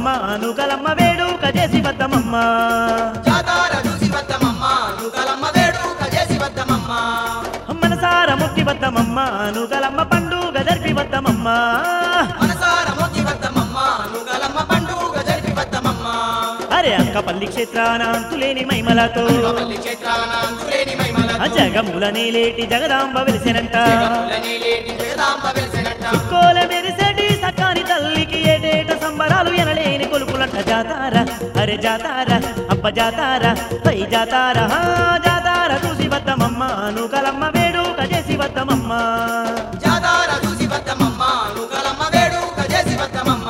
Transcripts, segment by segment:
వద్దమమ్మ అనుకలమ్మ వేడుక చేసి వద్దమమ్మ జాతార చూసి వద్దమమ్మ నుగలమ్మ వేడుక చేసి వద్దమమ్మ మనసార మొక్కి వద్దమమ్మ అనుకలమ్మ పండుగ జరిపి వద్దమమ్మ మనసార మొక్కి వద్దమమ్మ నుగలమ్మ పండుగ జరిపి వద్దమమ్మ అరే అంకపల్లి క్షేత్రాన అంతులేని మైమలతో పల్లి క్షేత్రాన అంతులేని మైమల ఆ జగముల నీలేటి జగదాంబ వెలిసెనంట లేటి జగదాంబ వెలిసినట్ట కోల మెరిసెటి సకాని తల్లికి ఏటేట సంబరాలు ఎనలేని కొలుపులంట జాతార అరే జాతార అప్ప జాతార పై జాతార హా జాతార చూసి వద్దమమ్మ అనుకలమ్మ వేడుక చేసి వద్దమమ్మ జాతార చూసి వద్దమమ్మ నుగలమ్మ వేడుక చేసి వద్దమమ్మ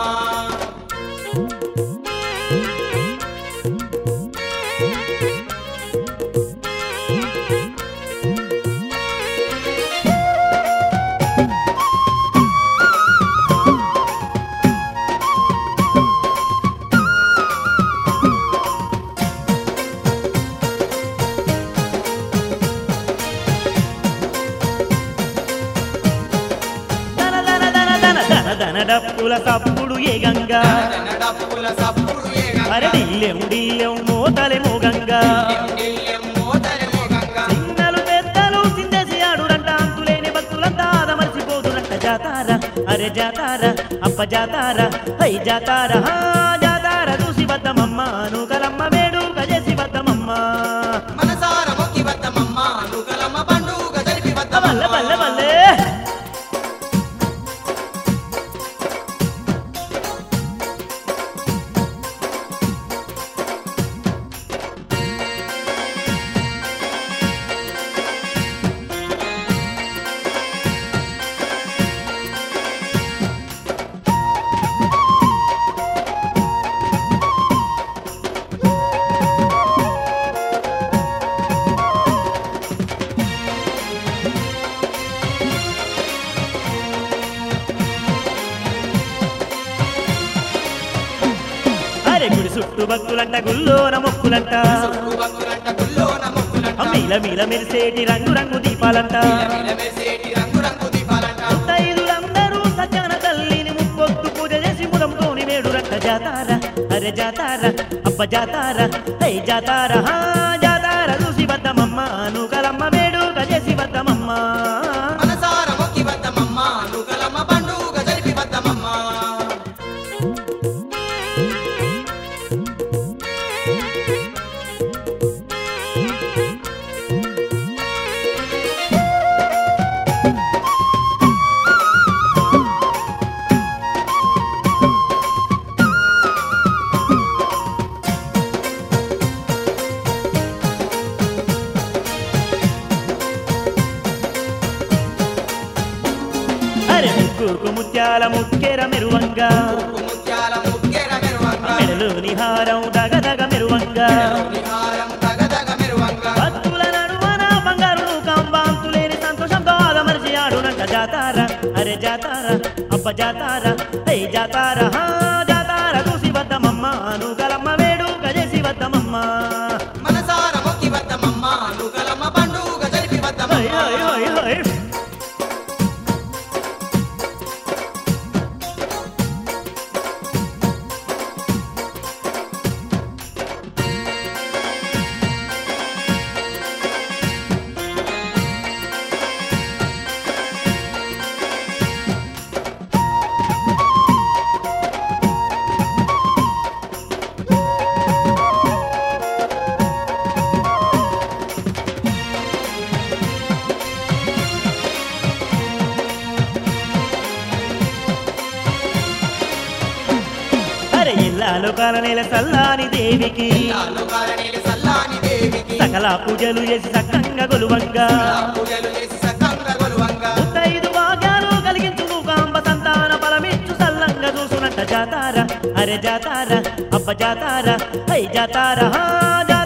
దన దన దన దన దన దన డప్పుల సప్పుడు ఏ గంగా డప్పుల సప్పుడు ఏగంగా అరే డిల్లెం డిల్లెం మోతలెమో గంగా దిల్లెం మోతలెమో గంగా చిన్నలు పెద్దలు చిందేసి ఆడురంట అంతులేని భక్తులంతా ఆదమర్చిపోదురంట జాతార అరే జాతార అప్ప జాతార హై జాతార హా జాతార చూసి వద్దమమ్మ అనుకలమ్మ వేడుక చేసి వద్దమమ్మ మనసార మొక్కి వద్దమమ్మ నుగలమ్మ పండుగ జరిపి బల్లె బల్లె వద్దమమ్మ బల్లె అరే గుడి చుట్టూ భక్తులంట గుల్లోన మొక్కులంట భక్తులంట గుల్లోన మొక్కులంట మీల మీల మెరిసేటి రంగు రంగు దీపాలంట నిలవేసేటి రంగు రంగు దీపాలంట ముత్తైదులందరూ సత్యాన తల్లిని ముప్పొత్తు పూజ చేసి ముదంతోని వేడురంట జాతార అరే జాతార అబ్బ జాతార హై జాతార హా జాతార చూసి వద్దమమ్మ అనుకలమ్మ వేడుక చేసి వద్దమమ్మ మనసార మొక్కి వద్దమమ్మ నుగలమ్మ పండుగ జరిపి వద్దమమ్మ అరే ముక్కుకు ముత్యాల ముక్కెర మెరువంగా ముత్యాల ముక్కెర మెరువంగా మెడలోని హారం దగదగ మెరువంగా నిహారం తగదగ మెరువంగా భక్తుల నడువన బంగారు కంబాంతులేని సంతోషంతో ఆదమర్చి ఆడునంట జాతార అరే జాతార అబ్బ జాతార హై జాతార హా జాతార చూసి వద్దమమ్మ అనుకలమ్మ వేడుక చేసి వద్దమమ్మ మనసార మొక్కి వద్దమమ్మ నుగలమ్మ పండుగ జరిపి హై వద్దమమ్మ హై హై హై అరే ఇల్లాలు కాలనేల సల్లాని దేవికి నాలుగు కారణీలు సల్లాని దేవికి సకల పూజలు చేసి సక్కంగా గొలువంగా పూజలు చేసి సకంగా గొలువంగా ముత్తైదు భాగ్యాలు కలిగించు మూకాంబ సంతాన ఫలమిచ్చు సల్లంగా చూసునంట జాతార అరే జాతార అబ్బ జాతార హై జాతార హా జాతార